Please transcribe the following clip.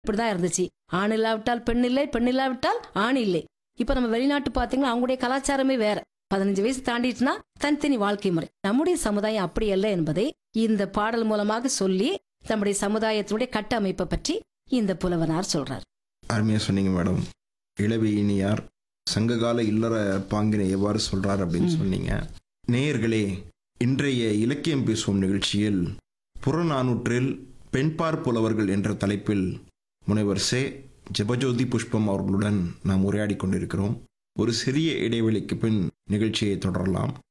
இப்படிதான் இருந்துச்சு ஆண் இல்லாவிட்டால் பெண் இல்லை பெண் இல்லாவிட்டால் ஆண் இல்லை இப்ப நம்ம வெளிநாட்டு பாத்தீங்கன்னா அவங்களுடைய கலாச்சாரமே வேற பதினஞ்சு வயசு தாண்டிட்டுனா தனித்தனி வாழ்க்கை முறை நம்முடைய சமுதாயம் அப்படி அல்ல என்பதை இந்த பாடல் மூலமாக சொல்லி நம்முடைய சமுதாயத்தினுடைய கட்டமைப்பை பற்றி இந்த புலவனார் சொல்றார் அருமையாக சொன்னீங்க மேடம் இளவேயினியார் சங்ககால இல்லற பாங்கினை எவ்வாறு சொல்றார் அப்படின்னு ம். சொன்னீங்க நேயர்களே இன்றைய இலக்கியம் பேசும் நிகழ்ச்சியில் புறநானூற்றில் பெண்பார் புலவர்கள் என்ற தலைப்பில் முனைவர் சே ஜெபஜோதி புஷ்பம் அவர்களுடன் நாம் உரையாடி கொண்டிருக்கிறோம் ஒரு சிறிய இடைவெளிக்கு பின் நிகழ்ச்சியை தொடரலாம்